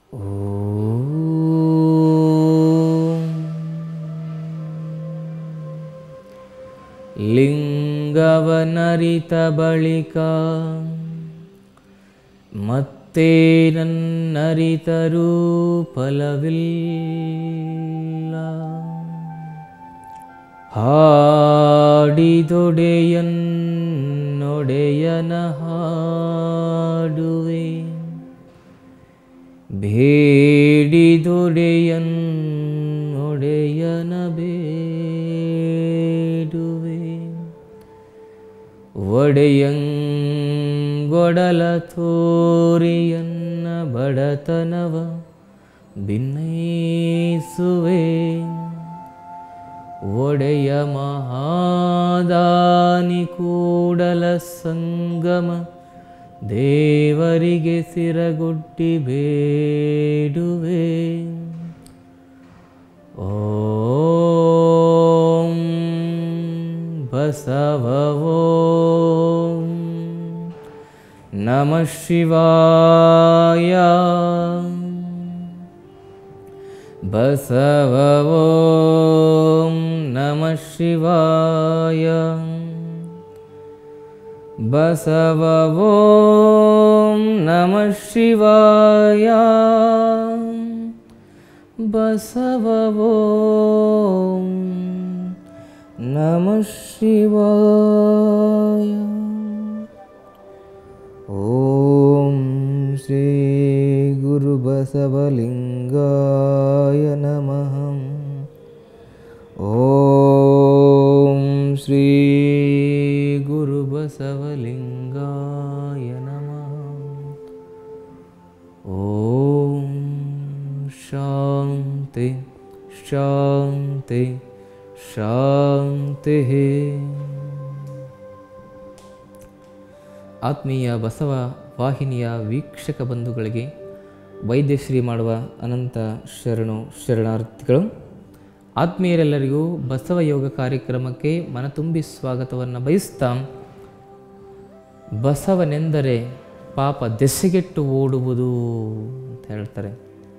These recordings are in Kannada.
ಲಿಂಗವನರಿತ ಬಳಿಕ ಮತ್ತೆ ನನ್ನರಿತರೂ ಫಲವಿಲ್ಲ ಹಾಡಿದೊಡೆಯನ್ನೊಡೆಯನ ಹಾಡುವೆ ಬೇಡಿದೊಡೆಯನ್ನೊಡೆಯನ ಬೇಡುವೆ ಒಡೆಯಂಗೊಡಲ ತೋರಿಯನ್ನ ಬಡತನವ ಭಿನ್ನಯಿಸುವೆ ಒಡೆಯ ಮಹಾದಾನಿ ಕೂಡಲ ಸಂಗಮ ದೇವರಿಗೆ ಸಿರಗುಟ್ಟಿ ಬೇಡುವೆ ಓಂ ಬಸವ ಓಂ ನಮಃ ಶಿವಾಯ ಬಸವ ಓಂ ನಮಃ ಶಿವಾಯ ಬಸವ ಓಂ ನಮಃ ಶಿವಾಯ ಬಸವ ಓಂ ನಮಃ ಶಿವಾಯ ಓಂ ಶ್ರೀ ಗುರು ಬಸವಲಿಂಗಾಯ ನಮಃ ಓಂ ಶ್ರೀ ಗುರು ಬಸವಲಿಂಗಾಯ ನಮಃ ಓಂ ಶಾಂತಿ ಶಾಂತಿ ಶಾಂತಿ ಆತ್ಮೀಯ ಬಸವ ವಾಹಿನಿಯ ವೀಕ್ಷಕ ಬಂಧುಗಳಿಗೆ ವೈದ್ಯಶ್ರೀ ಮಾಡುವ ಅನಂತ ಶರಣು ಶರಣಾರ್ಥಿಗಳು ಆತ್ಮೀಯರೆಲ್ಲರಿಗೂ ಬಸವ ಯೋಗ ಕಾರ್ಯಕ್ರಮಕ್ಕೆ ಮನತುಂಬಿ ಸ್ವಾಗತವನ್ನು ಬಯಸ್ತಾ ಬಸವನೆಂದರೆ ಪಾಪ ದೆಸೆಗೆಟ್ಟು ಓಡುವುದು ಅಂತ ಹೇಳ್ತಾರೆ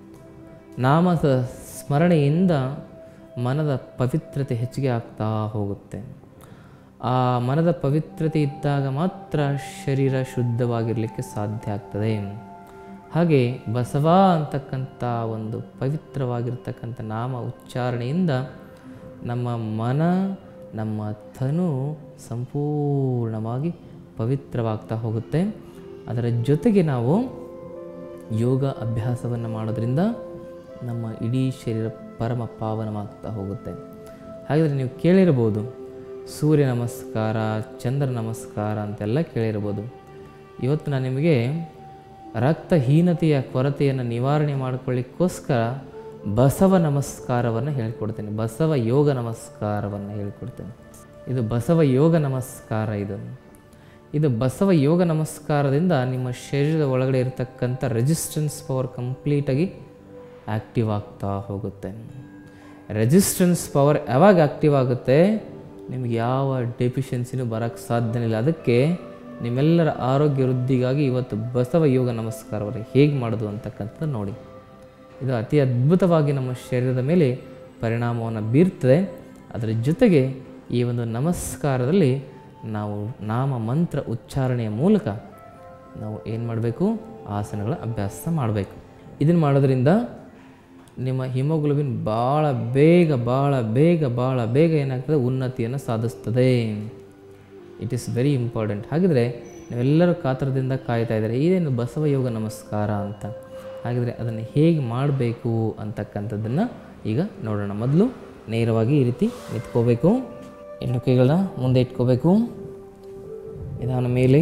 ನಾಮದ ಸ್ಮರಣೆಯಿಂದ ಮನದ ಪವಿತ್ರತೆ ಹೆಚ್ಚಿಗೆ ಆಗ್ತಾ ಹೋಗುತ್ತೆ ಆ ಮನದ ಪವಿತ್ರತೆ ಇದ್ದಾಗ ಮಾತ್ರ ಶರೀರ ಶುದ್ಧವಾಗಿರಲಿಕ್ಕೆ ಸಾಧ್ಯ ಆಗ್ತದೆ ಹಾಗೆ ಬಸವ ಅಂತಕ್ಕಂಥ ಒಂದು ಪವಿತ್ರವಾಗಿರ್ತಕ್ಕಂಥ ನಾಮ ಉಚ್ಚಾರಣೆಯಿಂದ ನಮ್ಮ ಮನ ನಮ್ಮ ತನು ಸಂಪೂರ್ಣವಾಗಿ ಪವಿತ್ರವಾಗ್ತಾ ಹೋಗುತ್ತೆ ಅದರ ಜೊತೆಗೆ ನಾವು ಯೋಗ ಅಭ್ಯಾಸವನ್ನು ಮಾಡೋದ್ರಿಂದ ನಮ್ಮ ಇಡೀ ಶರೀರ ಪರಮ ಪಾವನವಾಗ್ತಾ ಹೋಗುತ್ತೆ ಹಾಗಾದರೆ ನೀವು ಕೇಳಿರ್ಬೋದು ಸೂರ್ಯ ನಮಸ್ಕಾರ ಚಂದ್ರ ನಮಸ್ಕಾರ ಅಂತೆಲ್ಲ ಕೇಳಿರ್ಬೋದು ಇವತ್ತು ನಾನು ನಿಮಗೆ ರಕ್ತಹೀನತೆಯ ಕೊರತೆಯನ್ನು ನಿವಾರಣೆ ಮಾಡಿಕೊಳ್ಳಿಕ್ಕೋಸ್ಕರ ಬಸವ ನಮಸ್ಕಾರವನ್ನು ಹೇಳ್ಕೊಡ್ತೇನೆ ಬಸವ ಯೋಗ ನಮಸ್ಕಾರವನ್ನು ಹೇಳ್ಕೊಡ್ತೇನೆ ಇದು ಬಸವ ಯೋಗ ನಮಸ್ಕಾರ ಇದು ಇದು ಬಸವ ಯೋಗ ನಮಸ್ಕಾರದಿಂದ ನಿಮ್ಮ ಶರೀರದ ಒಳಗಡೆ ಇರತಕ್ಕಂಥ ರೆಸಿಸ್ಟೆನ್ಸ್ ಪವರ್ ಕಂಪ್ಲೀಟಾಗಿ ಆ್ಯಕ್ಟಿವ್ ಆಗ್ತಾ ಹೋಗುತ್ತೆ ರೆಸಿಸ್ಟೆನ್ಸ್ ಪವರ್ ಯಾವಾಗ ಆ್ಯಕ್ಟಿವ್ ಆಗುತ್ತೆ ನಿಮಗೆ ಯಾವ ಡೆಫಿಷಿಯನ್ಸಿನೂ ಬರೋಕ್ಕೆ ಸಾಧ್ಯನೇ ಇಲ್ಲ ಅದಕ್ಕೆ ನಿಮ್ಮೆಲ್ಲರ ಆರೋಗ್ಯ ವೃದ್ಧಿಗಾಗಿ ಇವತ್ತು ಬಸವ ಯೋಗ ನಮಸ್ಕಾರವನ್ನು ಹೇಗೆ ಮಾಡೋದು ಅಂತಕ್ಕಂಥದ್ದು ನೋಡಿ ಇದು ಅತಿ ಅದ್ಭುತವಾಗಿ ನಮ್ಮ ಶರೀರದ ಮೇಲೆ ಪರಿಣಾಮವನ್ನು ಬೀರ್ತದೆ ಅದರ ಜೊತೆಗೆ ಈ ಒಂದು ನಮಸ್ಕಾರದಲ್ಲಿ ನಾವು ನಾಮ ಮಂತ್ರ ಉಚ್ಚಾರಣೆಯ ಮೂಲಕ ನಾವು ಏನು ಮಾಡಬೇಕು ಆಸನಗಳ ಅಭ್ಯಾಸ ಮಾಡಬೇಕು ಇದನ್ನು ಮಾಡೋದ್ರಿಂದ ನಿಮ್ಮ ಹಿಮೋಗ್ಲೋಬಿನ್ ಭಾಳ ಬೇಗ ಭಾಳ ಬೇಗ ಭಾಳ ಬೇಗ ಏನಾಗ್ತದೆ ಉನ್ನತಿಯನ್ನು ಸಾಧಿಸ್ತದೆ ಇಟ್ ಈಸ್ ವೆರಿ ಇಂಪಾರ್ಟೆಂಟ್ ಹಾಗಿದ್ರೆ ನೀವೆಲ್ಲರೂ ಕಾತರದಿಂದ ಕಾಯ್ತಾ ಇದ್ದಾರೆ ಇದೇನು ಬಸವ ಯೋಗ ನಮಸ್ಕಾರ ಅಂತ ಹಾಗಿದ್ರೆ ಅದನ್ನು ಹೇಗೆ ಮಾಡಬೇಕು ಅಂತಕ್ಕಂಥದ್ದನ್ನು ಈಗ ನೋಡೋಣ ಮೊದಲು ನೇರವಾಗಿ ಈ ರೀತಿ ನಿಂತ್ಕೋಬೇಕು ಎರಡು ಕೈಗಳನ್ನ ಮುಂದೆ ಇಟ್ಕೋಬೇಕು ನಿಧಾನ ಮೇಲೆ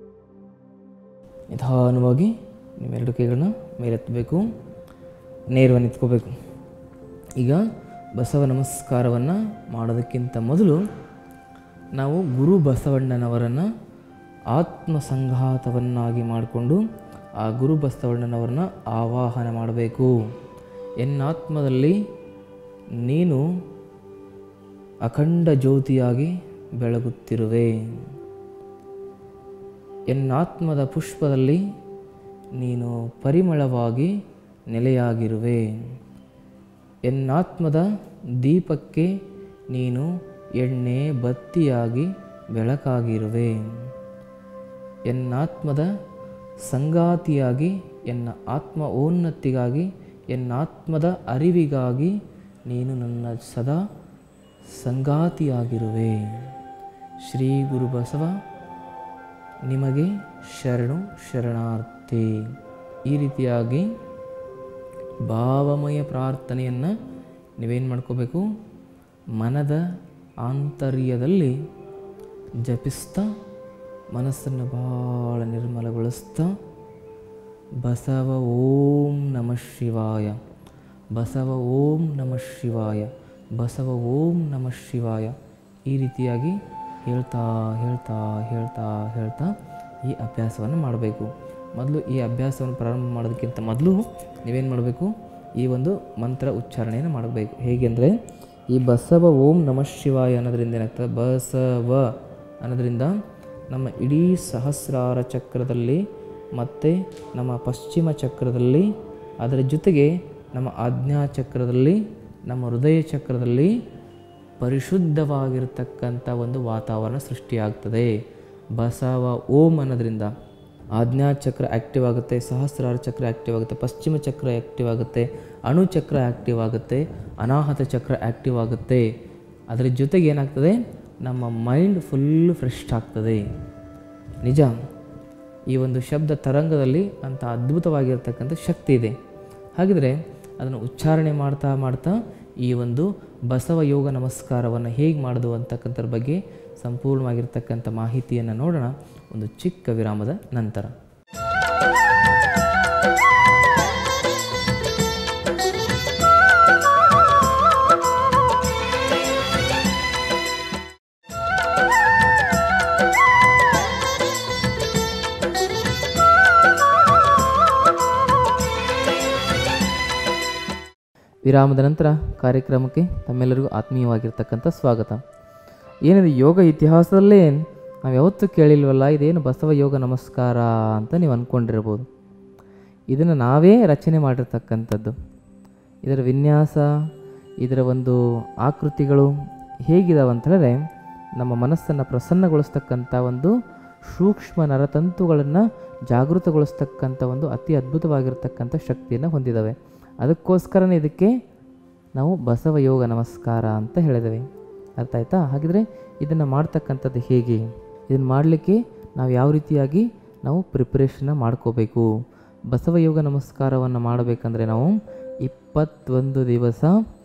ನಿಧಾನವಾಗಿ ನಿಮ್ಮೆರಡು ಕೈಗಳನ್ನ ಮೇಲೆತ್ತಬೇಕು ನೇರವಾಗಿ ನಿಂತ್ಕೋಬೇಕು ಈಗ ಬಸವ ನಮಸ್ಕಾರವನ್ನು ಮಾಡೋದಕ್ಕಿಂತ ಮೊದಲು ನಾವು ಗುರು ಬಸವಣ್ಣನವರನ್ನು ಆತ್ಮ ಸಂಘಾತವನ್ನಾಗಿ ಮಾಡಿಕೊಂಡು ಆ ಗುರು ಬಸವಣ್ಣನವರನ್ನ ಆವಾಹನ ಮಾಡಬೇಕು ಎನ್ನಾತ್ಮದಲ್ಲಿ ನೀನು ಅಖಂಡ ಜ್ಯೋತಿಯಾಗಿ ಬೆಳಗುತ್ತಿರುವೆ ಎನ್ನಾತ್ಮದ ಪುಷ್ಪದಲ್ಲಿ ನೀನು ಪರಿಮಳವಾಗಿ ನೆಲೆಯಾಗಿರುವೆ ಎನ್ನಾತ್ಮದ ದೀಪಕ್ಕೆ ನೀನು ಎಣ್ಣೆ ಬತ್ತಿಯಾಗಿ ಬೆಳಕಾಗಿರುವೆ ಎನ್ನಾತ್ಮದ ಸಂಗಾತಿಯಾಗಿ ಎನ್ನ ಆತ್ಮ ಓನ್ನತಿಗಾಗಿ ಎನ್ನಾತ್ಮದ ಅರಿವಿಗಾಗಿ ನೀನು ನನ್ನ ಸದಾ ಸಂಗಾತಿಯಾಗಿರುವೆ ಶ್ರೀ ಗುರು ಬಸವ ನಿಮಗೆ ಶರಣು ಶರಣಾರ್ಥಿ ಈ ರೀತಿಯಾಗಿ ಭಾವಮಯ ಪ್ರಾರ್ಥನೆಯನ್ನು ನೀವೇನು ಮಾಡ್ಕೋಬೇಕು ಮನದ ಆಂತರ್ಯದಲ್ಲಿ ಜಪಿಸ್ತಾ ಮನಸ್ಸನ್ನು ಭಾಳ ನಿರ್ಮಲಗೊಳಿಸ್ತಾ ಬಸವ ಓಂ ನಮಃ ಶಿವಾಯ ಬಸವ ಓಂ ನಮಃ ಶಿವಾಯ ಬಸವ ಓಂ ನಮಃ ಶಿವಾಯ ಈ ರೀತಿಯಾಗಿ ಹೇಳ್ತಾ ಹೇಳ್ತಾ ಹೇಳ್ತಾ ಹೇಳ್ತಾ ಈ ಅಭ್ಯಾಸವನ್ನು ಮಾಡಬೇಕು ಮೊದಲು ಈ ಅಭ್ಯಾಸವನ್ನು ಪ್ರಾರಂಭ ಮಾಡೋದಕ್ಕಿಂತ ಮೊದಲು ನೀವೇನು ಮಾಡಬೇಕು ಈ ಒಂದು ಮಂತ್ರ ಉಚ್ಚಾರಣೆಯನ್ನು ಮಾಡಬೇಕು ಹೇಗೆಂದರೆ ಈ ಬಸವ ಓಂ ನಮಃ ಶಿವಾಯ ಅನ್ನೋದ್ರಿಂದ ಏನಾಗ್ತದೆ ಬಸವ ಅನ್ನೋದ್ರಿಂದ ನಮ್ಮ ಇಡೀ ಸಹಸ್ರಾರ ಚಕ್ರದಲ್ಲಿ ಮತ್ತು ನಮ್ಮ ಪಶ್ಚಿಮ ಚಕ್ರದಲ್ಲಿ ಅದರ ಜೊತೆಗೆ ನಮ್ಮ ಆಜ್ಞಾ ಚಕ್ರದಲ್ಲಿ ನಮ್ಮ ಹೃದಯ ಚಕ್ರದಲ್ಲಿ ಪರಿಶುದ್ಧವಾಗಿರತಕ್ಕಂಥ ಒಂದು ವಾತಾವರಣ ಸೃಷ್ಟಿಯಾಗ್ತದೆ ಬಸವ ಓಂ ಅನ್ನೋದ್ರಿಂದ ಆಜ್ಞಾ ಚಕ್ರ ಆ್ಯಕ್ಟಿವ್ ಆಗುತ್ತೆ ಸಹಸ್ರಾರ ಚಕ್ರ ಆ್ಯಕ್ಟಿವ್ ಆಗುತ್ತೆ ಪಶ್ಚಿಮ ಚಕ್ರ ಆ್ಯಕ್ಟಿವ್ ಆಗುತ್ತೆ ಅಣು ಚಕ್ರ ಆ್ಯಕ್ಟಿವ್ ಆಗುತ್ತೆ ಅನಾಹತ ಚಕ್ರ ಆ್ಯಕ್ಟಿವ್ ಆಗುತ್ತೆ ಅದರ ಜೊತೆಗೆ ಏನಾಗ್ತದೆ ನಮ್ಮ ಮೈಂಡ್ ಫುಲ್ ಫ್ರೆಶ್ ಆಗ್ತದೆ ನಿಜ ಈ ಒಂದು ಶಬ್ದ ತರಂಗದಲ್ಲಿ ಅಂಥ ಅದ್ಭುತವಾಗಿರ್ತಕ್ಕಂಥ ಶಕ್ತಿ ಇದೆ ಹಾಗಿದ್ರೆ ಅದನ್ನು ಉಚ್ಚಾರಣೆ ಮಾಡ್ತಾ ಮಾಡ್ತಾ ಈ ಒಂದು ಬಸವ ಯೋಗ ನಮಸ್ಕಾರವನ್ನು ಹೇಗೆ ಮಾಡೋದು ಅಂತಕ್ಕಂಥದ್ರ ಬಗ್ಗೆ ಸಂಪೂರ್ಣವಾಗಿರ್ತಕ್ಕಂಥ ಮಾಹಿತಿಯನ್ನು ನೋಡೋಣ ಒಂದು ಚಿಕ್ಕ ವಿರಾಮದ ನಂತರ ವಿರಾಮದ ನಂತರ ಕಾರ್ಯಕ್ರಮಕ್ಕೆ ತಮ್ಮೆಲ್ಲರಿಗೂ ಆತ್ಮೀಯವಾಗಿರ್ತಕ್ಕಂಥ ಸ್ವಾಗತ ಏನಿದೆ ಯೋಗ ಇತಿಹಾಸದಲ್ಲೇ ನಾವು ಯಾವತ್ತೂ ಕೇಳಿಲ್ವಲ್ಲ ಇದೇನು ಬಸವ ಯೋಗ ನಮಸ್ಕಾರ ಅಂತ ನೀವು ಅಂದ್ಕೊಂಡಿರ್ಬೋದು ಇದನ್ನು ನಾವೇ ರಚನೆ ಮಾಡಿರ್ತಕ್ಕಂಥದ್ದು ಇದರ ವಿನ್ಯಾಸ ಇದರ ಒಂದು ಆಕೃತಿಗಳು ಹೇಗಿದಾವೆ ಅಂತ ಹೇಳಿದ್ರೆ ನಮ್ಮ ಮನಸ್ಸನ್ನು ಪ್ರಸನ್ನಗೊಳಿಸ್ತಕ್ಕಂಥ ಒಂದು ಸೂಕ್ಷ್ಮ ನರತಂತುಗಳನ್ನು ಜಾಗೃತಗೊಳಿಸ್ತಕ್ಕಂಥ ಒಂದು ಅತಿ ಅದ್ಭುತವಾಗಿರ್ತಕ್ಕಂಥ ಶಕ್ತಿಯನ್ನು ಹೊಂದಿದ್ದಾವೆ ಅದಕ್ಕೋಸ್ಕರನೇ ಇದಕ್ಕೆ ನಾವು ಬಸವ ಯೋಗ ನಮಸ್ಕಾರ ಅಂತ ಹೇಳಿದ್ದೇವೆ ಅರ್ಥ ಆಯ್ತಾ ಹಾಗಿದ್ರೆ ಇದನ್ನು ಮಾಡ್ತಕ್ಕಂಥದ್ದು ಹೇಗೆ ಇದನ್ನು ಮಾಡಲಿಕ್ಕೆ ನಾವು ಯಾವ ರೀತಿಯಾಗಿ ನಾವು ಪ್ರಿಪ್ರೇಷನ್ನ ಮಾಡ್ಕೋಬೇಕು ಬಸವ ಯೋಗ ನಮಸ್ಕಾರವನ್ನು ಮಾಡಬೇಕಂದ್ರೆ ನಾವು ಇಪ್ಪತ್ತೊಂದು ದಿವಸ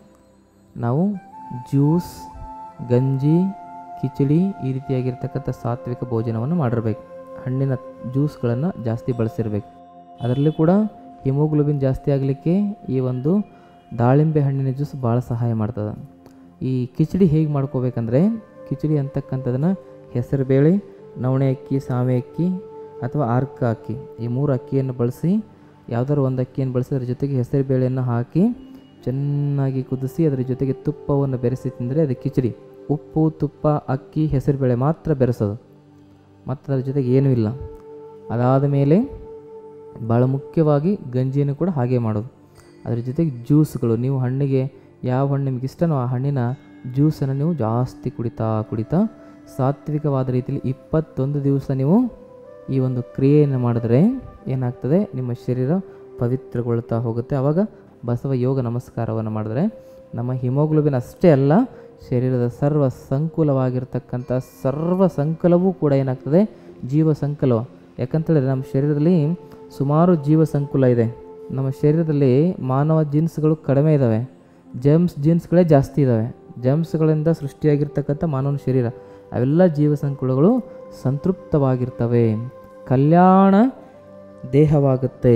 ನಾವು ಜ್ಯೂಸ್ ಗಂಜಿ ಕಿಚಡಿ ಈ ರೀತಿಯಾಗಿರ್ತಕ್ಕಂಥ ಸಾತ್ವಿಕ ಭೋಜನವನ್ನು ಮಾಡಿರ್ಬೇಕು ಹಣ್ಣಿನ ಜ್ಯೂಸ್ಗಳನ್ನು ಜಾಸ್ತಿ ಬಳಸಿರ್ಬೇಕು ಅದರಲ್ಲೂ ಕೂಡ ಹಿಮೋಗ್ಲೋಬಿನ್ ಜಾಸ್ತಿ ಆಗಲಿಕ್ಕೆ ಈ ಒಂದು ದಾಳಿಂಬೆ ಹಣ್ಣಿನ ಜ್ಯೂಸ್ ಭಾಳ ಸಹಾಯ ಮಾಡ್ತದೆ ಈ ಕಿಚಡಿ ಹೇಗೆ ಮಾಡ್ಕೋಬೇಕಂದ್ರೆ ಕಿಚಡಿ ಅಂತಕ್ಕಂಥದ್ದನ್ನು ಹೆಸರುಬೇಳೆ ನವಣೆ ಅಕ್ಕಿ ಸಾಮೆ ಅಕ್ಕಿ ಅಥವಾ ಆರ್ಕ ಅಕ್ಕಿ ಈ ಮೂರು ಅಕ್ಕಿಯನ್ನು ಬಳಸಿ ಯಾವುದಾದ್ರು ಒಂದು ಅಕ್ಕಿಯನ್ನು ಬಳಸಿ ಅದರ ಜೊತೆಗೆ ಹೆಸರು ಬೇಳೆಯನ್ನು ಹಾಕಿ ಚೆನ್ನಾಗಿ ಕುದಿಸಿ ಅದರ ಜೊತೆಗೆ ತುಪ್ಪವನ್ನು ಬೆರೆಸಿ ತಿಂದರೆ ಅದು ಕಿಚಡಿ ಉಪ್ಪು ತುಪ್ಪ ಅಕ್ಕಿ ಹೆಸರುಬೇಳೆ ಮಾತ್ರ ಬೆರೆಸೋದು ಮತ್ತು ಅದರ ಜೊತೆಗೆ ಏನೂ ಇಲ್ಲ ಅದಾದ ಮೇಲೆ ಭಾಳ ಮುಖ್ಯವಾಗಿ ಗಂಜಿಯನ್ನು ಕೂಡ ಹಾಗೆ ಮಾಡೋದು ಅದ್ರ ಜೊತೆಗೆ ಜ್ಯೂಸ್ಗಳು ನೀವು ಹಣ್ಣಿಗೆ ಯಾವ ಹಣ್ಣು ನಿಮ್ಗೆ ಇಷ್ಟನೋ ಆ ಹಣ್ಣಿನ ಜ್ಯೂಸನ್ನು ನೀವು ಜಾಸ್ತಿ ಕುಡಿತಾ ಕುಡಿತಾ ಸಾತ್ವಿಕವಾದ ರೀತಿಯಲ್ಲಿ ಇಪ್ಪತ್ತೊಂದು ದಿವಸ ನೀವು ಈ ಒಂದು ಕ್ರಿಯೆಯನ್ನು ಮಾಡಿದ್ರೆ ಏನಾಗ್ತದೆ ನಿಮ್ಮ ಶರೀರ ಪವಿತ್ರಗೊಳ್ತಾ ಹೋಗುತ್ತೆ ಆವಾಗ ಬಸವ ಯೋಗ ನಮಸ್ಕಾರವನ್ನು ಮಾಡಿದ್ರೆ ನಮ್ಮ ಹಿಮೋಗ್ಲೋಬಿನ್ ಅಷ್ಟೇ ಅಲ್ಲ ಶರೀರದ ಸರ್ವ ಸಂಕುಲವಾಗಿರ್ತಕ್ಕಂಥ ಸರ್ವ ಸಂಕಲವೂ ಕೂಡ ಏನಾಗ್ತದೆ ಜೀವ ಸಂಕಲವ ಯಾಕಂತೇಳಿದ್ರೆ ನಮ್ಮ ಶರೀರದಲ್ಲಿ ಸುಮಾರು ಜೀವ ಸಂಕುಲ ಇದೆ ನಮ್ಮ ಶರೀರದಲ್ಲಿ ಮಾನವ ಜೀನ್ಸ್ಗಳು ಕಡಿಮೆ ಇದ್ದಾವೆ ಜಮ್ಸ್ ಜೀನ್ಸ್ಗಳೇ ಜಾಸ್ತಿ ಇದ್ದಾವೆ ಜಮ್ಸ್ಗಳಿಂದ ಸೃಷ್ಟಿಯಾಗಿರ್ತಕ್ಕಂಥ ಮಾನವನ ಶರೀರ ಅವೆಲ್ಲ ಜೀವ ಸಂಕುಲಗಳು ಸಂತೃಪ್ತವಾಗಿರ್ತವೆ ಕಲ್ಯಾಣ ದೇಹವಾಗುತ್ತೆ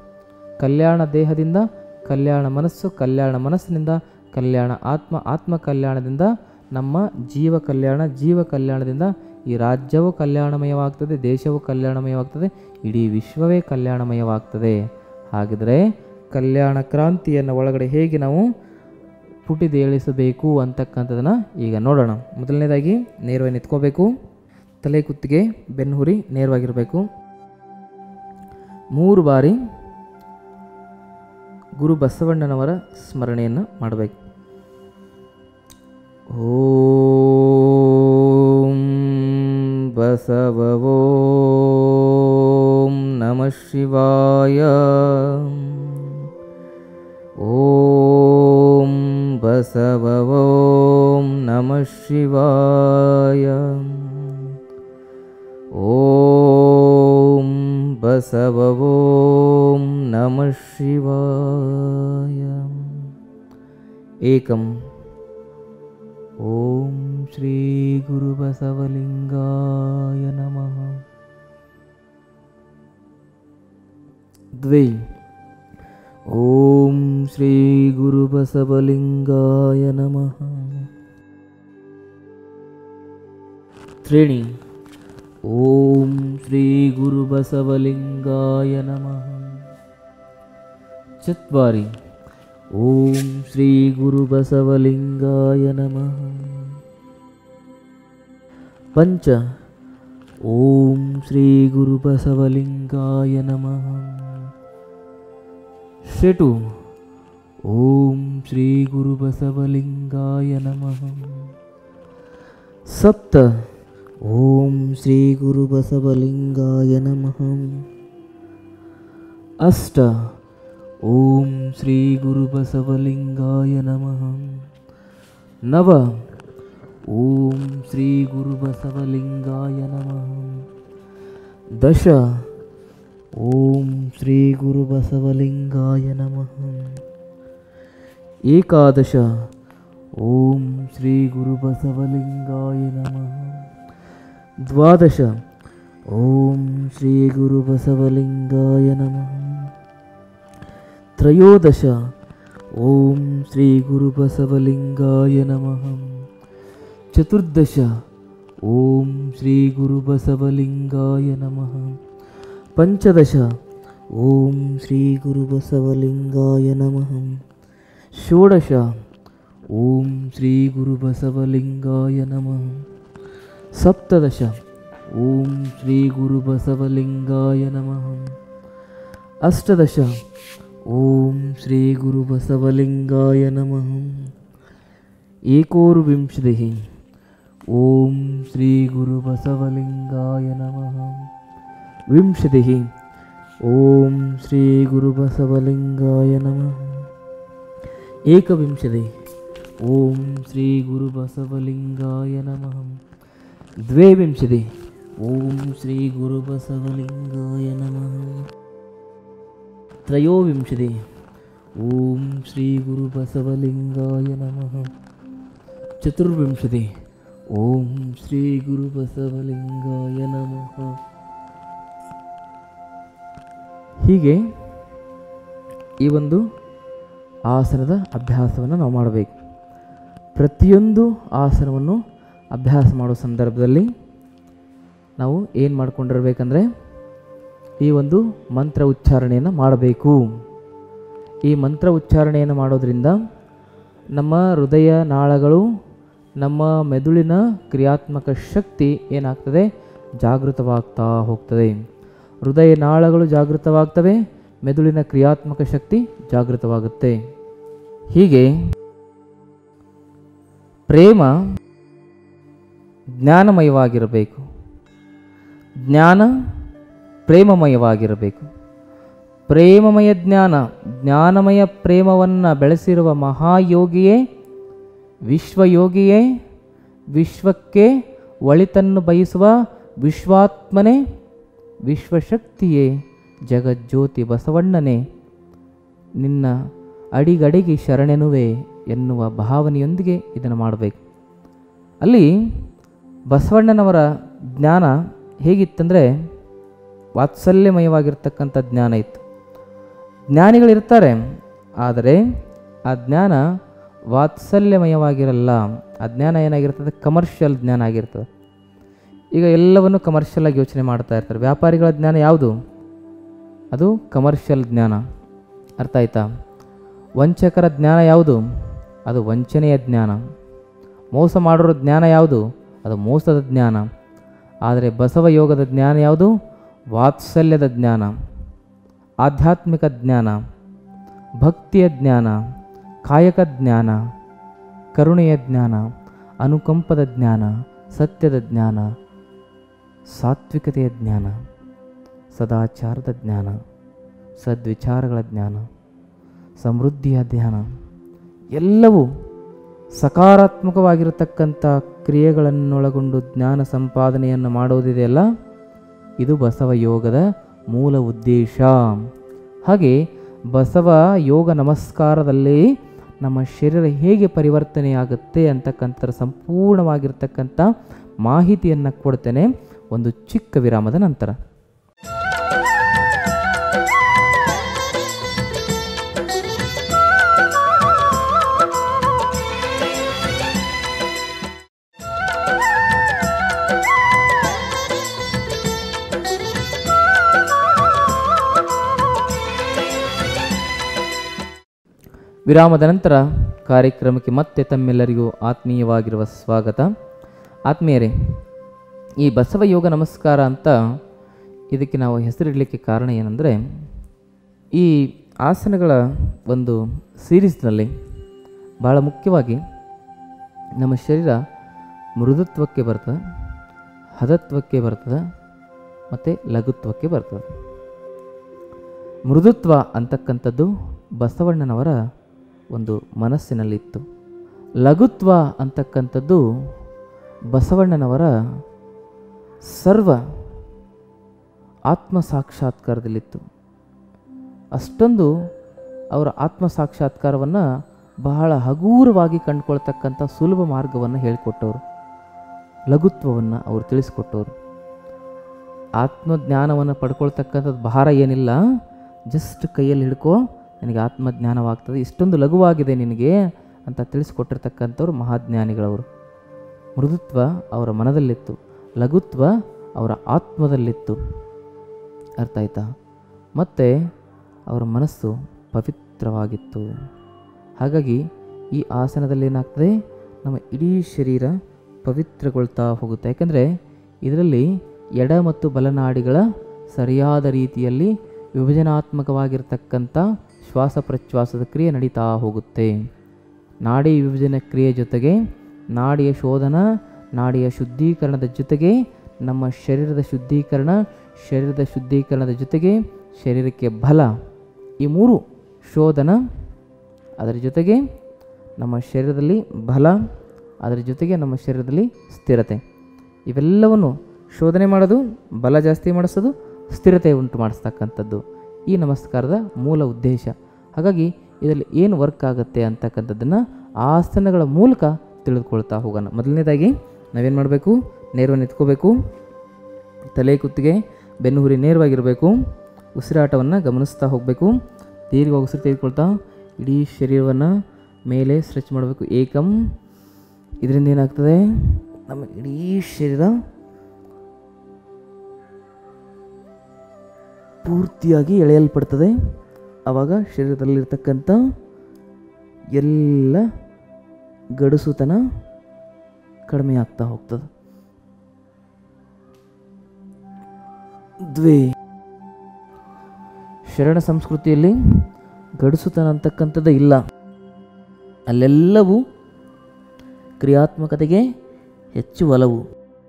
ಕಲ್ಯಾಣ ದೇಹದಿಂದ ಕಲ್ಯಾಣ ಮನಸ್ಸು ಕಲ್ಯಾಣ ಮನಸ್ಸಿನಿಂದ ಕಲ್ಯಾಣ ಆತ್ಮ ಆತ್ಮ ಕಲ್ಯಾಣದಿಂದ ನಮ್ಮ ಜೀವ ಕಲ್ಯಾಣ ಜೀವ ಕಲ್ಯಾಣದಿಂದ ಈ ರಾಜ್ಯವು ಕಲ್ಯಾಣಮಯವಾಗ್ತದೆ ದೇಶವು ಕಲ್ಯಾಣಮಯವಾಗ್ತದೆ ಇಡೀ ವಿಶ್ವವೇ ಕಲ್ಯಾಣಮಯವಾಗ್ತದೆ ಹಾಗಿದ್ರೆ ಕಲ್ಯಾಣ ಕ್ರಾಂತಿಯನ್ನು ಒಳಗಡೆ ಹೇಗೆ ನಾವು ಪುಟಿದೇಳಿಸಬೇಕು ಅಂತಕ್ಕಂಥದ್ದನ್ನು ಈಗ ನೋಡೋಣ ಮೊದಲನೇದಾಗಿ ನೇರವಾಗಿ ನಿಂತ್ಕೋಬೇಕು ತಲೆ ಕುತ್ತಿಗೆ ಬೆನ್ನುಹುರಿ ನೇರವಾಗಿರಬೇಕು ಮೂರು ಬಾರಿ ಗುರು ಬಸವಣ್ಣನವರ ಸ್ಮರಣೆಯನ್ನು ಮಾಡಬೇಕು ಓಂ ಬಸವೋಂ ನಮಃ ಶಿವಾಯ ಓಂ ಬಸವೋಂ ನಮಃ ಶಿವಾಯ ಓಂ ಬಸವೋಂ ನಮಃ ಶಿವಾಯ ಏಕಂ ಓಂ ಶ್ರೀ ಗುರುಬಸವಲಿಂಗಾಯ ನಮಃ द्वे ॐ श्रीगुरुबसवलिङ्गाय नमः त्रीणि ॐ श्रीगुरुबसवलिङ्गाय नमः चत्वारि ॐ श्रीगुरुबसवलिङ्गाय नमः पञ्च ॐ श्रीगुरुबसवलिङ्गाय नमः षटु ॐ श्रीगुरुबसवलिङ्गाय नमः सप्त ॐ श्रीगुरुबसवलिङ्गाय नमः अष्ट ॐ श्रीगुरुबसवलिङ्गाय नमः नव ॐ श्रीगुरुबसवलिङ्गाय नमः दश ॐ श्रीगुरुबसवलिङ्गाय नमः एकादश ॐ श्रीगुरुबसवलिङ्गाय नमः द्वादश ॐ श्रीगुरुबसवलिङ्गाय नमः त्रयोदश ॐ श्रीगुरुबसवलिङ्गाय नमः चतुर्दश ॐ श्रीगुरुबसवलिङ्गाय नमः पञ्चदश ॐ श्रीगुरुबसवलिङ्गाय नमः षोडश ॐ श्रीगुरुबसवलिङ्गाय नमः सप्तदश ॐ श्रीगुरुबसवलिङ्गाय नमः अष्टदश ॐ श्रीगुरुबसवलिङ्गाय नमः एकोनविंशतिः ॐ श्रीगुरुबसवलिङ्गाय नमः विंशतिः ॐ श्रीगुरुबसवलिङ्गाय नमः एकविंशतिः ॐ श्रीगुरुबसवलिङ्गाय नमः द्वाविंशतिः ॐ श्रीगुरुबसवलिङ्गाय नमः त्रयोविंशतिः ॐ श्रीगुरुबसवलिङ्गाय नमः ಚತುರ್ವಿಂಶತಿ ಓಂ ಶ್ರೀ ಗುರು ಬಸವಲಿಂಗಾಯ ನಮಃ ಹೀಗೆ ಈ ಒಂದು ಆಸನದ ಅಭ್ಯಾಸವನ್ನು ನಾವು ಮಾಡಬೇಕು ಪ್ರತಿಯೊಂದು ಆಸನವನ್ನು ಅಭ್ಯಾಸ ಮಾಡೋ ಸಂದರ್ಭದಲ್ಲಿ ನಾವು ಏನು ಮಾಡಿಕೊಂಡಿರ್ಬೇಕಂದ್ರೆ ಈ ಒಂದು ಮಂತ್ರ ಉಚ್ಚಾರಣೆಯನ್ನು ಮಾಡಬೇಕು ಈ ಮಂತ್ರ ಉಚ್ಚಾರಣೆಯನ್ನು ಮಾಡೋದ್ರಿಂದ ನಮ್ಮ ಹೃದಯ ನಾಳಗಳು ನಮ್ಮ ಮೆದುಳಿನ ಕ್ರಿಯಾತ್ಮಕ ಶಕ್ತಿ ಏನಾಗ್ತದೆ ಜಾಗೃತವಾಗ್ತಾ ಹೋಗ್ತದೆ ಹೃದಯ ನಾಳಗಳು ಜಾಗೃತವಾಗ್ತವೆ ಮೆದುಳಿನ ಕ್ರಿಯಾತ್ಮಕ ಶಕ್ತಿ ಜಾಗೃತವಾಗುತ್ತೆ ಹೀಗೆ ಪ್ರೇಮ ಜ್ಞಾನಮಯವಾಗಿರಬೇಕು ಜ್ಞಾನ ಪ್ರೇಮಮಯವಾಗಿರಬೇಕು ಪ್ರೇಮಮಯ ಜ್ಞಾನ ಜ್ಞಾನಮಯ ಪ್ರೇಮವನ್ನು ಬೆಳೆಸಿರುವ ಮಹಾಯೋಗಿಯೇ ವಿಶ್ವಯೋಗಿಯೇ ವಿಶ್ವಕ್ಕೆ ಒಳಿತನ್ನು ಬಯಸುವ ವಿಶ್ವಾತ್ಮನೇ ವಿಶ್ವಶಕ್ತಿಯೇ ಜಗಜ್ಯೋತಿ ಬಸವಣ್ಣನೇ ನಿನ್ನ ಅಡಿಗಡಿಗೆ ಶರಣೆನುವೆ ಎನ್ನುವ ಭಾವನೆಯೊಂದಿಗೆ ಇದನ್ನು ಮಾಡಬೇಕು ಅಲ್ಲಿ ಬಸವಣ್ಣನವರ ಜ್ಞಾನ ಹೇಗಿತ್ತಂದರೆ ವಾತ್ಸಲ್ಯಮಯವಾಗಿರ್ತಕ್ಕಂಥ ಜ್ಞಾನ ಇತ್ತು ಜ್ಞಾನಿಗಳಿರ್ತಾರೆ ಆದರೆ ಆ ಜ್ಞಾನ ವಾತ್ಸಲ್ಯಮಯವಾಗಿರಲ್ಲ ಆ ಜ್ಞಾನ ಏನಾಗಿರ್ತದೆ ಕಮರ್ಷಿಯಲ್ ಜ್ಞಾನ ಆಗಿರ್ತದೆ ಈಗ ಎಲ್ಲವನ್ನು ಕಮರ್ಷಿಯಲ್ ಆಗಿ ಯೋಚನೆ ಮಾಡ್ತಾ ಇರ್ತಾರೆ ವ್ಯಾಪಾರಿಗಳ ಜ್ಞಾನ ಯಾವುದು ಅದು ಕಮರ್ಷಿಯಲ್ ಜ್ಞಾನ ಅರ್ಥ ಆಯ್ತಾ ವಂಚಕರ ಜ್ಞಾನ ಯಾವುದು ಅದು ವಂಚನೆಯ ಜ್ಞಾನ ಮೋಸ ಮಾಡೋರ ಜ್ಞಾನ ಯಾವುದು ಅದು ಮೋಸದ ಜ್ಞಾನ ಆದರೆ ಬಸವ ಯೋಗದ ಜ್ಞಾನ ಯಾವುದು ವಾತ್ಸಲ್ಯದ ಜ್ಞಾನ ಆಧ್ಯಾತ್ಮಿಕ ಜ್ಞಾನ ಭಕ್ತಿಯ ಜ್ಞಾನ ಕಾಯಕ ಜ್ಞಾನ ಕರುಣೆಯ ಜ್ಞಾನ ಅನುಕಂಪದ ಜ್ಞಾನ ಸತ್ಯದ ಜ್ಞಾನ ಸಾತ್ವಿಕತೆಯ ಜ್ಞಾನ ಸದಾಚಾರದ ಜ್ಞಾನ ಸದ್ವಿಚಾರಗಳ ಜ್ಞಾನ ಸಮೃದ್ಧಿಯ ಧ್ಯಾನ ಎಲ್ಲವೂ ಸಕಾರಾತ್ಮಕವಾಗಿರತಕ್ಕಂಥ ಕ್ರಿಯೆಗಳನ್ನೊಳಗೊಂಡು ಜ್ಞಾನ ಸಂಪಾದನೆಯನ್ನು ಮಾಡೋದಿದೆಯಲ್ಲ ಇದು ಬಸವ ಯೋಗದ ಮೂಲ ಉದ್ದೇಶ ಹಾಗೆ ಬಸವ ಯೋಗ ನಮಸ್ಕಾರದಲ್ಲಿ ನಮ್ಮ ಶರೀರ ಹೇಗೆ ಪರಿವರ್ತನೆಯಾಗುತ್ತೆ ಅಂತಕ್ಕಂಥದ್ರ ಸಂಪೂರ್ಣವಾಗಿರ್ತಕ್ಕಂಥ ಮಾಹಿತಿಯನ್ನು ಕೊಡ್ತೇನೆ ಒಂದು ಚಿಕ್ಕ ವಿರಾಮದ ನಂತರ ವಿರಾಮದ ನಂತರ ಕಾರ್ಯಕ್ರಮಕ್ಕೆ ಮತ್ತೆ ತಮ್ಮೆಲ್ಲರಿಗೂ ಆತ್ಮೀಯವಾಗಿರುವ ಸ್ವಾಗತ ಆತ್ಮೀಯರೇ ಈ ಬಸವ ಯೋಗ ನಮಸ್ಕಾರ ಅಂತ ಇದಕ್ಕೆ ನಾವು ಹೆಸರಿಡಲಿಕ್ಕೆ ಕಾರಣ ಏನಂದರೆ ಈ ಆಸನಗಳ ಒಂದು ಸೀರೀಸ್ನಲ್ಲಿ ಭಾಳ ಮುಖ್ಯವಾಗಿ ನಮ್ಮ ಶರೀರ ಮೃದುತ್ವಕ್ಕೆ ಬರ್ತದೆ ಹದತ್ವಕ್ಕೆ ಬರ್ತದೆ ಮತ್ತು ಲಘುತ್ವಕ್ಕೆ ಬರ್ತದೆ ಮೃದುತ್ವ ಅಂತಕ್ಕಂಥದ್ದು ಬಸವಣ್ಣನವರ ಒಂದು ಮನಸ್ಸಿನಲ್ಲಿತ್ತು ಲಘುತ್ವ ಅಂತಕ್ಕಂಥದ್ದು ಬಸವಣ್ಣನವರ ಸರ್ವ ಆತ್ಮ ಸಾಕ್ಷಾತ್ಕಾರದಲ್ಲಿತ್ತು ಅಷ್ಟೊಂದು ಅವರ ಆತ್ಮ ಸಾಕ್ಷಾತ್ಕಾರವನ್ನು ಬಹಳ ಹಗೂರವಾಗಿ ಕಂಡುಕೊಳ್ತಕ್ಕಂಥ ಸುಲಭ ಮಾರ್ಗವನ್ನು ಹೇಳಿಕೊಟ್ಟವರು ಲಘುತ್ವವನ್ನು ಅವರು ತಿಳಿಸ್ಕೊಟ್ಟವರು ಆತ್ಮಜ್ಞಾನವನ್ನು ಪಡ್ಕೊಳ್ತಕ್ಕಂಥದ್ದು ಭಾರ ಏನಿಲ್ಲ ಜಸ್ಟ್ ಕೈಯಲ್ಲಿ ಹಿಡ್ಕೋ ನನಗೆ ಆತ್ಮಜ್ಞಾನವಾಗ್ತದೆ ಇಷ್ಟೊಂದು ಲಘುವಾಗಿದೆ ನಿನಗೆ ಅಂತ ತಿಳಿಸ್ಕೊಟ್ಟಿರ್ತಕ್ಕಂಥವ್ರು ಮಹಾಜ್ಞಾನಿಗಳವರು ಮೃದುತ್ವ ಅವರ ಮನದಲ್ಲಿತ್ತು ಲಘುತ್ವ ಅವರ ಆತ್ಮದಲ್ಲಿತ್ತು ಅರ್ಥ ಆಯ್ತಾ ಮತ್ತು ಅವರ ಮನಸ್ಸು ಪವಿತ್ರವಾಗಿತ್ತು ಹಾಗಾಗಿ ಈ ಆಸನದಲ್ಲಿ ಏನಾಗ್ತದೆ ನಮ್ಮ ಇಡೀ ಶರೀರ ಪವಿತ್ರಗೊಳ್ತಾ ಹೋಗುತ್ತೆ ಯಾಕಂದರೆ ಇದರಲ್ಲಿ ಎಡ ಮತ್ತು ಬಲನಾಡಿಗಳ ಸರಿಯಾದ ರೀತಿಯಲ್ಲಿ ವಿಭಜನಾತ್ಮಕವಾಗಿರ್ತಕ್ಕಂಥ ಶ್ವಾಸ ಪ್ರಶ್ವಾಸದ ಕ್ರಿಯೆ ನಡೀತಾ ಹೋಗುತ್ತೆ ನಾಡಿ ವಿಭಜನೆ ಕ್ರಿಯೆ ಜೊತೆಗೆ ನಾಡಿಯ ಶೋಧನ ನಾಡಿಯ ಶುದ್ಧೀಕರಣದ ಜೊತೆಗೆ ನಮ್ಮ ಶರೀರದ ಶುದ್ಧೀಕರಣ ಶರೀರದ ಶುದ್ಧೀಕರಣದ ಜೊತೆಗೆ ಶರೀರಕ್ಕೆ ಬಲ ಈ ಮೂರು ಶೋಧನ ಅದರ ಜೊತೆಗೆ ನಮ್ಮ ಶರೀರದಲ್ಲಿ ಬಲ ಅದರ ಜೊತೆಗೆ ನಮ್ಮ ಶರೀರದಲ್ಲಿ ಸ್ಥಿರತೆ ಇವೆಲ್ಲವನ್ನು ಶೋಧನೆ ಮಾಡೋದು ಬಲ ಜಾಸ್ತಿ ಮಾಡಿಸೋದು ಸ್ಥಿರತೆ ಉಂಟು ಮಾಡಿಸ್ತಕ್ಕಂಥದ್ದು ಈ ನಮಸ್ಕಾರದ ಮೂಲ ಉದ್ದೇಶ ಹಾಗಾಗಿ ಇದರಲ್ಲಿ ಏನು ವರ್ಕ್ ಆಗುತ್ತೆ ಅಂತಕ್ಕಂಥದ್ದನ್ನು ಆಸನಗಳ ಮೂಲಕ ತಿಳಿದುಕೊಳ್ತಾ ಹೋಗೋಣ ಮೊದಲನೇದಾಗಿ ನಾವೇನು ಮಾಡಬೇಕು ನೇರವಾಗಿ ನಿಂತ್ಕೋಬೇಕು ತಲೆ ಕುತ್ತಿಗೆ ಬೆನ್ನು ಹುರಿ ನೇರವಾಗಿರಬೇಕು ಉಸಿರಾಟವನ್ನು ಗಮನಿಸ್ತಾ ಹೋಗಬೇಕು ದೀರ್ಘ ಉಸಿರು ತೆಗೆದುಕೊಳ್ತಾ ಇಡೀ ಶರೀರವನ್ನು ಮೇಲೆ ಸ್ಟ್ರೆಚ್ ಮಾಡಬೇಕು ಏಕಂ ಇದರಿಂದ ಏನಾಗ್ತದೆ ನಮ್ಮ ಇಡೀ ಶರೀರ ಪೂರ್ತಿಯಾಗಿ ಎಳೆಯಲ್ಪಡ್ತದೆ ಆವಾಗ ಶರೀರದಲ್ಲಿರ್ತಕ್ಕಂಥ ಎಲ್ಲ ಗಡುಸುತನ ಕಡಿಮೆ ಆಗ್ತಾ ಹೋಗ್ತದೆ ದ್ವೇ ಶರಣ ಸಂಸ್ಕೃತಿಯಲ್ಲಿ ಗಡುಸುತನ ಅಂತಕ್ಕಂಥದ್ದು ಇಲ್ಲ ಅಲ್ಲೆಲ್ಲವೂ ಕ್ರಿಯಾತ್ಮಕತೆಗೆ ಹೆಚ್ಚು ಒಲವು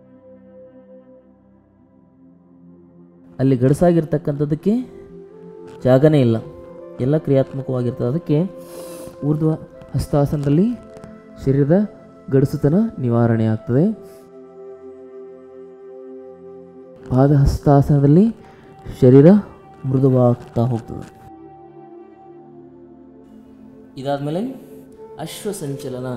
ಅಲ್ಲಿ ಗಡಸಾಗಿರ್ತಕ್ಕಂಥದ್ದಕ್ಕೆ ಜಾಗನೇ ಇಲ್ಲ ಎಲ್ಲ ಕ್ರಿಯಾತ್ಮಕವಾಗಿರ್ತದೆ ಅದಕ್ಕೆ ಊರ್ಧ್ವ ಹಸ್ತಾಸನದಲ್ಲಿ ಶರೀರದ ಗಡಸುತನ ನಿವಾರಣೆ ಆಗ್ತದೆ ಪಾದ ಹಸ್ತಾಸನದಲ್ಲಿ ಶರೀರ ಮೃದುವಾಗ್ತಾ ಹೋಗ್ತದೆ ಇದಾದಮೇಲೆ ಅಶ್ವ ಸಂಚಲನ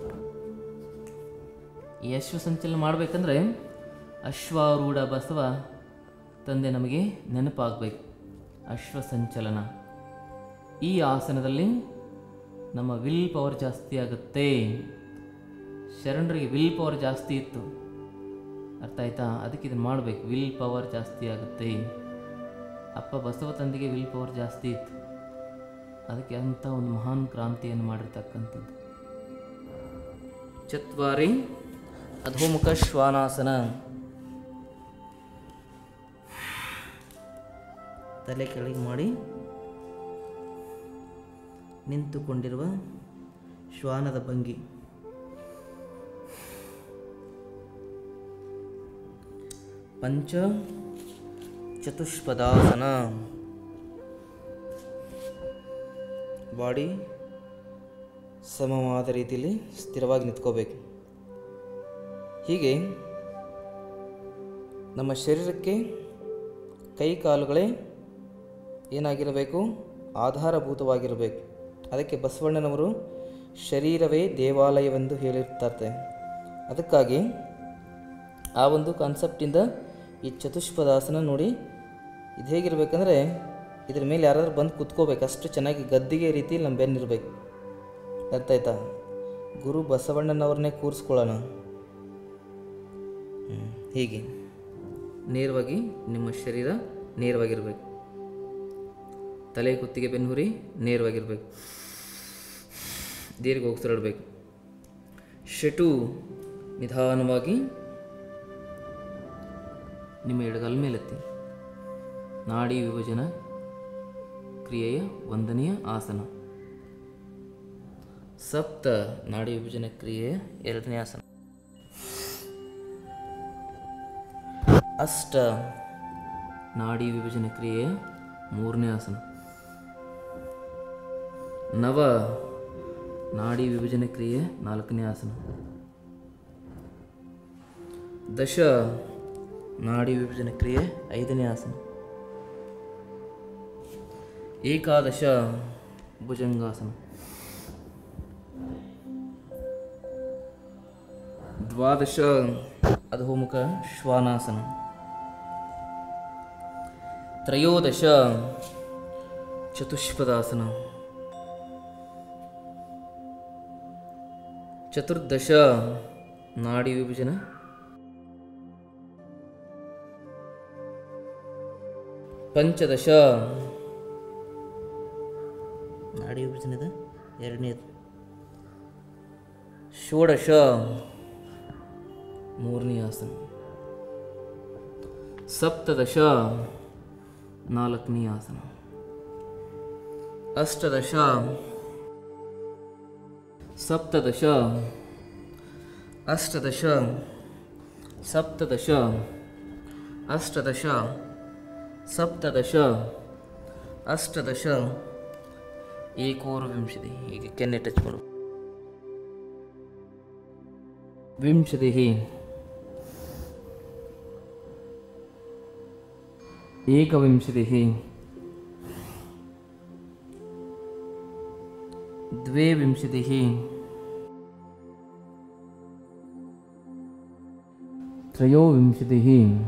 ಈ ಅಶ್ವ ಸಂಚಲನ ಮಾಡಬೇಕಂದ್ರೆ ಅಶ್ವಾರೂಢ ಬಸವ ತಂದೆ ನಮಗೆ ನೆನಪಾಗಬೇಕು ಅಶ್ವ ಸಂಚಲನ ಈ ಆಸನದಲ್ಲಿ ನಮ್ಮ ವಿಲ್ ಪವರ್ ಜಾಸ್ತಿ ಆಗುತ್ತೆ ಶರಣರಿಗೆ ವಿಲ್ ಪವರ್ ಜಾಸ್ತಿ ಇತ್ತು ಅರ್ಥ ಆಯ್ತಾ ಅದಕ್ಕೆ ಇದನ್ನು ಮಾಡಬೇಕು ವಿಲ್ ಪವರ್ ಜಾಸ್ತಿ ಆಗುತ್ತೆ ಅಪ್ಪ ಬಸವ ತಂದೆಗೆ ವಿಲ್ ಪವರ್ ಜಾಸ್ತಿ ಇತ್ತು ಅದಕ್ಕೆ ಅಂಥ ಒಂದು ಮಹಾನ್ ಕ್ರಾಂತಿಯನ್ನು ಮಾಡಿರ್ತಕ್ಕಂಥದ್ದು ಚತ್ವಾರಿ ಅಧೋಮುಖ ಶ್ವಾನಾಸನ ತಲೆ ಕೆಳಗೆ ಮಾಡಿ ನಿಂತುಕೊಂಡಿರುವ ಶ್ವಾನದ ಭಂಗಿ ಪಂಚ ಚತುಷ್ಪದಾಸನ ಬಾಡಿ ಸಮವಾದ ರೀತಿಯಲ್ಲಿ ಸ್ಥಿರವಾಗಿ ನಿಂತ್ಕೋಬೇಕು ಹೀಗೆ ನಮ್ಮ ಶರೀರಕ್ಕೆ ಕೈ ಕಾಲುಗಳೇ ಏನಾಗಿರಬೇಕು ಆಧಾರಭೂತವಾಗಿರಬೇಕು ಅದಕ್ಕೆ ಬಸವಣ್ಣನವರು ಶರೀರವೇ ದೇವಾಲಯವೆಂದು ಹೇಳಿರ್ತಾರೆ ಅದಕ್ಕಾಗಿ ಆ ಒಂದು ಕಾನ್ಸೆಪ್ಟಿಂದ ಈ ಚತುಷ್ಪದಾಸನ ನೋಡಿ ಇದು ಹೇಗಿರ್ಬೇಕಂದ್ರೆ ಇದ್ರ ಮೇಲೆ ಯಾರಾದ್ರೂ ಬಂದು ಕುತ್ಕೋಬೇಕು ಅಷ್ಟು ಚೆನ್ನಾಗಿ ಗದ್ದಿಗೆ ರೀತಿಯಲ್ಲಿ ನಮ್ಮ ಬೆನ್ನಿರ್ಬೇಕು ಅರ್ಥ ಆಯ್ತಾ ಗುರು ಬಸವಣ್ಣನವ್ರನ್ನೇ ಕೂರಿಸ್ಕೊಳ್ಳೋಣ ಹ್ಮ್, ಹೀಗೆ ನೇರವಾಗಿ ನಿಮ್ಮ ಶರೀರ ನೇರವಾಗಿರಬೇಕು ತಲೆ ಕುತ್ತಿಗೆ ಬೆನ್ನುಹುರಿ ನೇರವಾಗಿರಬೇಕು ದೀರ್ಘ ಉಸಿರಾಡಬೇಕು ಶಟು ನಿಧಾನವಾಗಿ ನಿಮ್ಮ ಎಡಗಲ್ ಮೇಲೆತ್ತಿ ನಾಡಿ ವಿಭಜನ ಕ್ರಿಯೆಯ ಒಂದನೆಯ ಆಸನ ಸಪ್ತ ನಾಡಿ ವಿಭಜನ ಕ್ರಿಯೆಯ ಎರಡನೇ ಆಸನ ಅಷ್ಟ ನಾಡಿ ವಿಭಜನ ಕ್ರಿಯೆಯ ಮೂರನೇ ಆಸನ ನವ ನಾಡಿ ವಿಭಜನ ಕ್ರಿಯೆ ನಾಲ್ಕನೇ ಆಸನ ದಶ ನಾಡಿ ವಿಭಜನ ಕ್ರಿಯೆ ಐದನೇ ಆಸನ ಏಕಾದಶ ಭುಜಂಗಾಸನ ದ್ವಾದಶ ಅಧೋಮುಖ ಶ್ವಾನಾಸನ ತ್ರಯೋದಶ ಚತುಷ್ಪದಾಸನ ಚತುರ್ದಶ ನಾಡಿ ವಿಭಜನ ಪಂಚದಶ ನಾಡಿ ವಿಭಜನದ ಎರಡನೇದು ಷೋಡಶ ಮೂರನೇ ಆಸನ ಸಪ್ತದಶ ನಾಲ್ಕನೇ ಆಸನ ಅಷ್ಟದಶ ಸಪ್ತದಶ ಅಷ್ಟದಶ ಸಪ್ತದಶ ಅಷ್ಟದಶ ಸಪ್ತದಶ ಅಷ್ಟದಶ ಏಕೋನವಿಂಶತಿ ಈಗ ಕೆನ್ನೆ ಟಚ್ ಮಾಡು ವಿಂಶತಿ ಏಕವಿಂಶತಿः द्वेविंशतिः त्रयोविंशतिः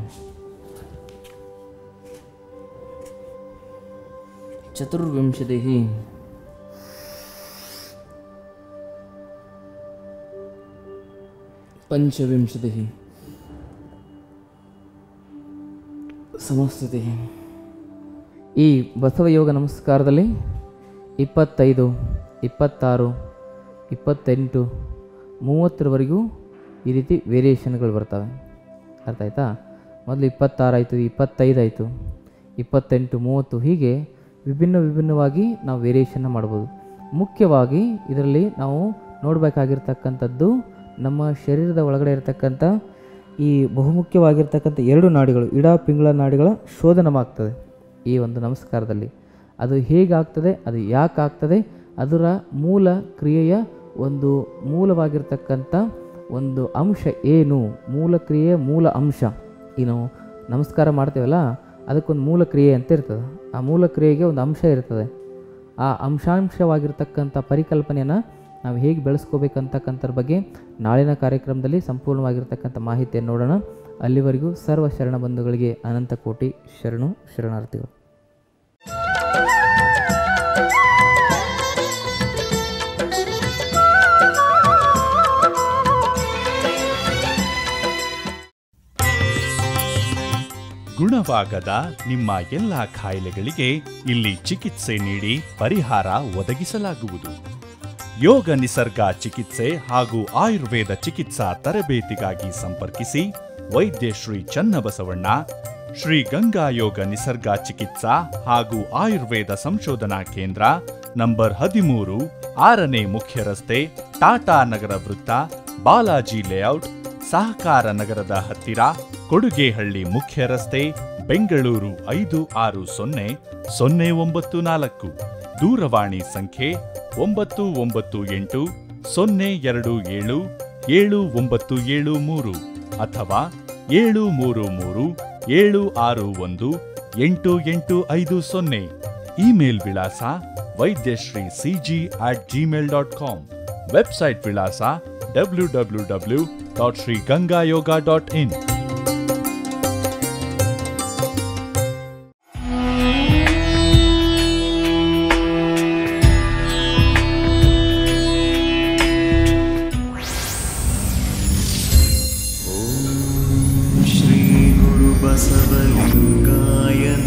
चतुर्विंशतिः पञ्चविंशतिः ಸಮಸ್ಥಿತಿ ಈ ಬಸವಯೋಗ ನಮಸ್ಕಾರದಲ್ಲಿ ಇಪ್ಪತ್ತೈದು ಇಪ್ಪತ್ತಾರು ಇಪ್ಪತ್ತೆಂಟು ಮೂವತ್ತರವರೆಗೂ ಈ ರೀತಿ ವೇರಿಯೇಷನ್ಗಳು ಬರ್ತವೆ ಅರ್ಥ ಆಯ್ತಾ ಮೊದಲು ಇಪ್ಪತ್ತಾರು ಆಯಿತು ಇಪ್ಪತ್ತೈದು ಆಯಿತು ಇಪ್ಪತ್ತೆಂಟು ಮೂವತ್ತು ಹೀಗೆ ವಿಭಿನ್ನ ವಿಭಿನ್ನವಾಗಿ ನಾವು ವೇರಿಯೇಷನ್ನ ಮಾಡ್ಬೋದು ಮುಖ್ಯವಾಗಿ ಇದರಲ್ಲಿ ನಾವು ನೋಡಬೇಕಾಗಿರ್ತಕ್ಕಂಥದ್ದು ನಮ್ಮ ಶರೀರದ ಒಳಗಡೆ ಇರತಕ್ಕಂಥ ಈ ಬಹುಮುಖ್ಯವಾಗಿರ್ತಕ್ಕಂಥ ಎರಡು ನಾಡಿಗಳು ಇಡ ಪಿಂಗಳ ನಾಡಿಗಳ ಶೋಧನವಾಗ್ತದೆ ಈ ಒಂದು ನಮಸ್ಕಾರದಲ್ಲಿ ಅದು ಹೇಗಾಗ್ತದೆ ಅದು ಯಾಕೆ ಆಗ್ತದೆ ಅದರ ಮೂಲ ಕ್ರಿಯೆಯ ಒಂದು ಮೂಲವಾಗಿರ್ತಕ್ಕಂಥ ಒಂದು ಅಂಶ ಏನು ಮೂಲ ಕ್ರಿಯೆಯ ಮೂಲ ಅಂಶ ಈ ನಾವು ನಮಸ್ಕಾರ ಮಾಡ್ತೇವಲ್ಲ ಅದಕ್ಕೊಂದು ಮೂಲ ಕ್ರಿಯೆ ಅಂತ ಇರ್ತದೆ ಆ ಮೂಲ ಕ್ರಿಯೆಗೆ ಒಂದು ಅಂಶ ಇರ್ತದೆ ಆ ಅಂಶಾಂಶವಾಗಿರ್ತಕ್ಕಂಥ ಪರಿಕಲ್ಪನೆಯನ್ನು ನಾವು ಹೇಗೆ ಬೆಳೆಸ್ಕೋಬೇಕಂತಕ್ಕಂಥದ್ರ ಬಗ್ಗೆ ನಾಳಿನ ಕಾರ್ಯಕ್ರಮದಲ್ಲಿ ಸಂಪೂರ್ಣವಾಗಿರ್ತಕ್ಕಂಥ ಮಾಹಿತಿಯನ್ನು ನೋಡೋಣ ಅಲ್ಲಿವರೆಗೂ ಸರ್ವ ಶರಣ ಬಂಧುಗಳಿಗೆ ಅನಂತ ಕೋಟಿ ಶರಣು ಶರಣಾರ್ಥಿಗಳು ಗುಣವಾಗದ ನಿಮ್ಮ ಎಲ್ಲ ಕಾಯಿಲೆಗಳಿಗೆ ಇಲ್ಲಿ ಚಿಕಿತ್ಸೆ ನೀಡಿ ಪರಿಹಾರ ಒದಗಿಸಲಾಗುವುದು ಯೋಗ ನಿಸರ್ಗ ಚಿಕಿತ್ಸೆ ಹಾಗೂ ಆಯುರ್ವೇದ ಚಿಕಿತ್ಸಾ ತರಬೇತಿಗಾಗಿ ಸಂಪರ್ಕಿಸಿ ವೈದ್ಯ ಶ್ರೀ ಚನ್ನಬಸವಣ್ಣ ಶ್ರೀ ಗಂಗಾ ಯೋಗ ನಿಸರ್ಗ ಚಿಕಿತ್ಸಾ ಹಾಗೂ ಆಯುರ್ವೇದ ಸಂಶೋಧನಾ ಕೇಂದ್ರ ನಂಬರ್ ಹದಿಮೂರು ಆರನೇ ಮುಖ್ಯ ರಸ್ತೆ ಟಾಟಾ ನಗರ ವೃತ್ತ ಬಾಲಾಜಿ ಲೇಔಟ್ ಸಹಕಾರ ನಗರದ ಹತ್ತಿರ ಕೊಡುಗೆಹಳ್ಳಿ ಮುಖ್ಯ ರಸ್ತೆ ಬೆಂಗಳೂರು ಐದು ಆರು ಸೊನ್ನೆ ಸೊನ್ನೆ ಒಂಬತ್ತು ನಾಲ್ಕು ದೂರವಾಣಿ ಸಂಖ್ಯೆ ಒಂಬತ್ತು ಒಂಬತ್ತು ಎಂಟು ಸೊನ್ನೆ ಎರಡು ಏಳು ಏಳು ಒಂಬತ್ತು ಏಳು ಮೂರು ಅಥವಾ ಏಳು ಮೂರು ಮೂರು ಏಳು ಆರು ಒಂದು ಎಂಟು ಎಂಟು ಐದು ಸೊನ್ನೆ ಇಮೇಲ್ ವಿಳಾಸ Vaidyashree CG at Gmail dot com website ವಿಳಾಸ W W W dot Sri Ganga Yoga dot in श्रीगुरुबसवलिङ्गाय